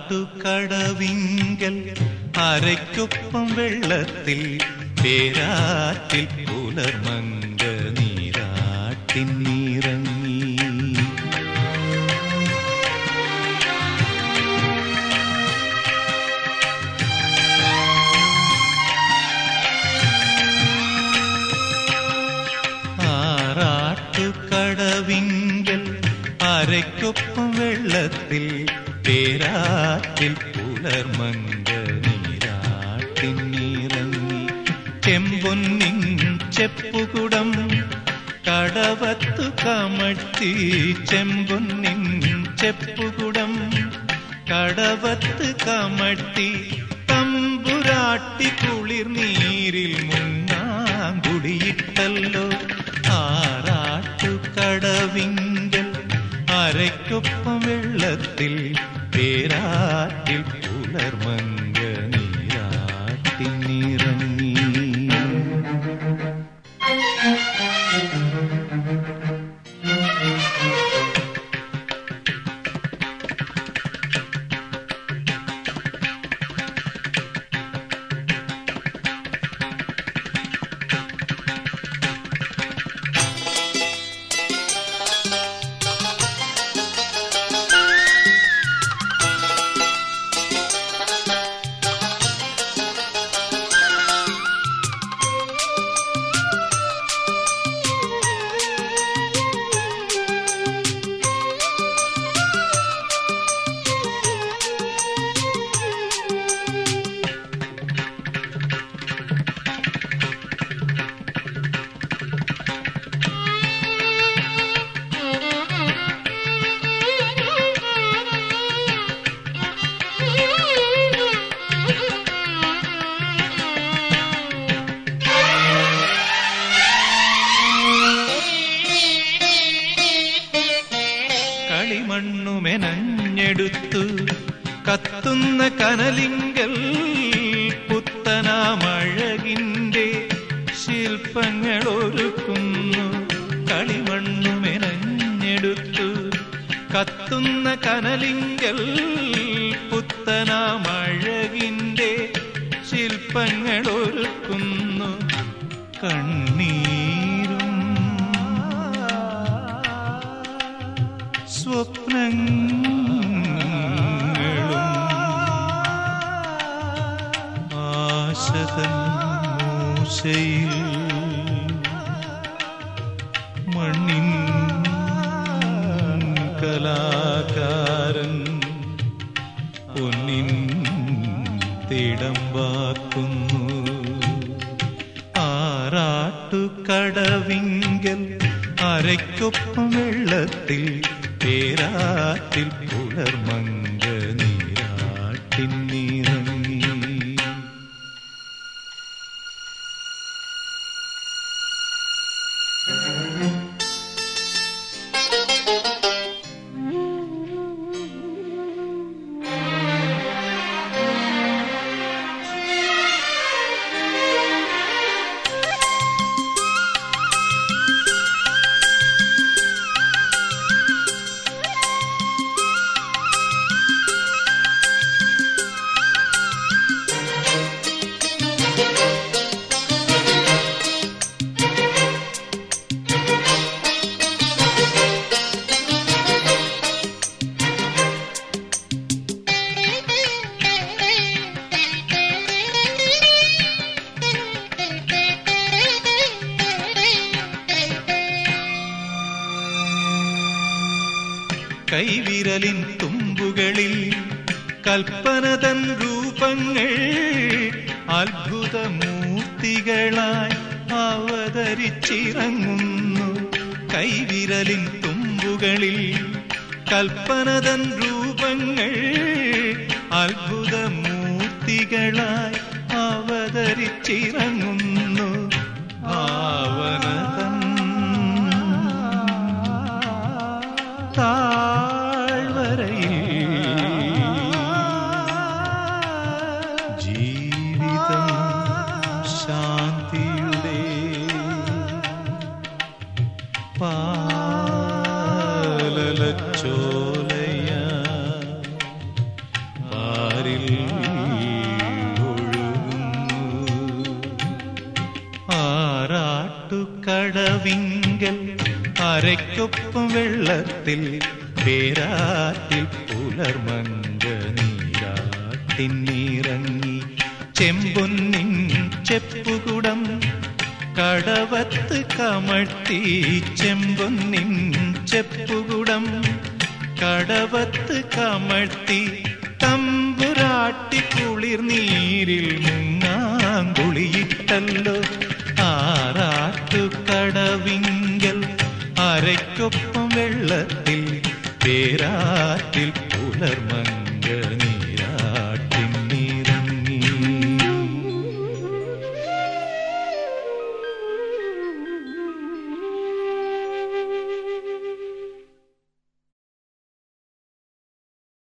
ആറാട്ടുകടവിങ്കൽ അരയ്ക്കൊപ്പം വെള്ളത്തിൽ പേരാറ്റിൽ പുലർമങ്ക നീരാട്ടിൻ നീറങ്ങി ആറാട്ടുകടവിങ്കൽ അരയ്ക്കൊപ്പം വെള്ളത്തിൽ പേരാറ്റിൽ പുലർമങ്ക നീരാട്ടിൻ നീറങ്ങി ചെമ്പൊന്നിൻ ചെപ്പുകുടം കടവത്തു കമഴ്ത്തി ചെമ്പൊന്നിൻ ചെപ്പുകുടം കടവത്ത് കമഴ്ത്തി തമ്പുരാട്ടി കുളിർ നീരിൽ മുങ്ങാങ്കുടിയിട്ടല്ലോ ആറാട്ടു കടവിങ്കൽ അരയ്ക്കൊപ്പം വെള്ളത്തിൽ പേരാറ്റിൽ പുലർമങ്ക നീരാട്ടിൽ നിറങ്ങി കളിമണ്ണുമെനഞ്ഞെടുത്തു കത്തുന്ന കനലിങ്കൽ പുത്തനാമഴകിൻ്റെ ശില്പങ്ങൾ ഒരുക്കുന്നു കളിമണ്ണുമെനഞ്ഞെടുത്തു കത്തുന്ന കനലിങ്കൽ പുത്തനാമഴകിൻ്റെ ശില്പങ്ങൾ ഒരുക്കുന്നു കണ്ണീരും സ്വപ്നങ്ങളും ആശതൻ മൂശയിൽ മണ്ണിൻ കലാകാരൻ പൊന്നിൻ തിടമ്പാക്കുന്നു ആറാട്ടുകടവിങ്കൽ അരയ്ക്കൊപ്പം വെള്ളത്തിൽ പേരാറ്റിൽ പുലർമങ്ക നീരാട്ടിൻ നിറങ്ങി കൈവിരലിൻ തുമ്പുകളിൽ കൽപ്പനതൻ രൂപങ്ങൾ അത്ഭുതമൂർത്തികളായി അവതരിച്ചിറങ്ങുന്നു കൈവിരലിൻ തുമ്പുകളിൽ കൽപ്പനതൻ രൂപങ്ങൾ അത്ഭുതമൂർത്തികളായി അവതരിച്ചിറങ്ങുന്നു ഭാവനതൻ താഴ്വരയിൽ ജീവിതം ശാന്തിയുടെ പാലലച്ചോലയ കടവിങ്കൽ അരയ്ക്കൊപ്പം വെള്ളത്തിൽ പേരാറ്റിൽ പുലർമങ്ക നീരാട്ടിൻ നീറങ്ങി ചെമ്പൊന്നിൻ ചെപ്പുകുടം കടവത്ത് കമഴ്ത്തി ചെമ്പൊന്നിൻ ചെപ്പുകുടം കടവത്ത് കമഴ്ത്തി തമ്പുരാട്ടി കുളിർ നീരിൽ മുങ്ങാങ്കുളിയിട്ടല്ലോ ആറാട്ടു കടവിങ്കൽ അരയ്ക്കൊപ്പം വെള്ളത്തിൽ പേരാറ്റിൽ പുലർമങ്ക